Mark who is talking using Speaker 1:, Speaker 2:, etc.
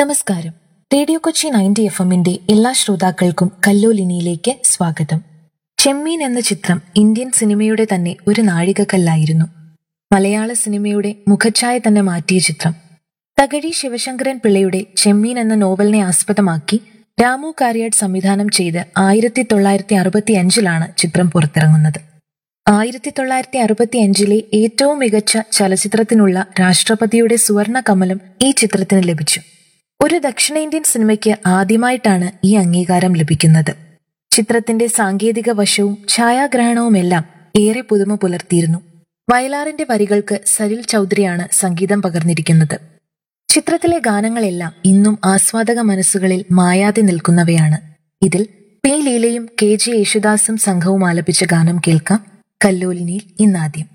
Speaker 1: നമസ്കാരം radio Kochi ninety F എമ്മിന്റെ എല്ലാ ശ്രോതാക്കൾക്കും കല്ലോലിനിയിലേക്ക് സ്വാഗതം ചെമ്മീൻ എന്ന ചിത്രം ഇന്ത്യൻ സിനിമയുടെ തന്നെ ഒരു നാഴികക്കല്ലായിരുന്നു മലയാള സിനിമയുടെ മുഖച്ഛായ തന്നെ മാറ്റിയ ചിത്രം തകഴി ശിവശങ്കരൻ പിള്ളയുടെ ചെമ്മീൻ എന്ന നോവലിനെ ആസ്പദമാക്കി രാമു കാര്യാട് സംവിധാനം ചെയ്ത് ആയിരത്തി തൊള്ളായിരത്തി അറുപത്തി അഞ്ചിലാണ് ചിത്രം പുറത്തിറങ്ങുന്നത് ആയിരത്തി തൊള്ളായിരത്തി അറുപത്തി അഞ്ചിലെ ഏറ്റവും മികച്ച ചലച്ചിത്രത്തിനുള്ള രാഷ്ട്രപതിയുടെ സുവർണ കമലം ഈ ചിത്രത്തിന് ലഭിച്ചു ഒരു ദക്ഷിണേന്ത്യൻ സിനിമയ്ക്ക് ആദ്യമായിട്ടാണ് ഈ അംഗീകാരം ലഭിക്കുന്നത് ചിത്രത്തിന്റെ സാങ്കേതിക വശവും ഛായാഗ്രഹണവുമെല്ലാം ഏറെ പുതുമ പുലർത്തിയിരുന്നു വയലാറിന്റെ വരികൾക്ക് സലിൽ ചൗധരിയാണ് സംഗീതം പകർന്നിരിക്കുന്നത് ചിത്രത്തിലെ ഗാനങ്ങളെല്ലാം ഇന്നും ആസ്വാദക മനസ്സുകളിൽ മായാതെ നിൽക്കുന്നവയാണ് ഇതിൽ പി ലീലയും കെ ജെ യേശുദാസും സംഘവും ആലപിച്ച ഗാനം കേൾക്കാം കല്ലോലിനിയിൽ ഇന്നാദ്യം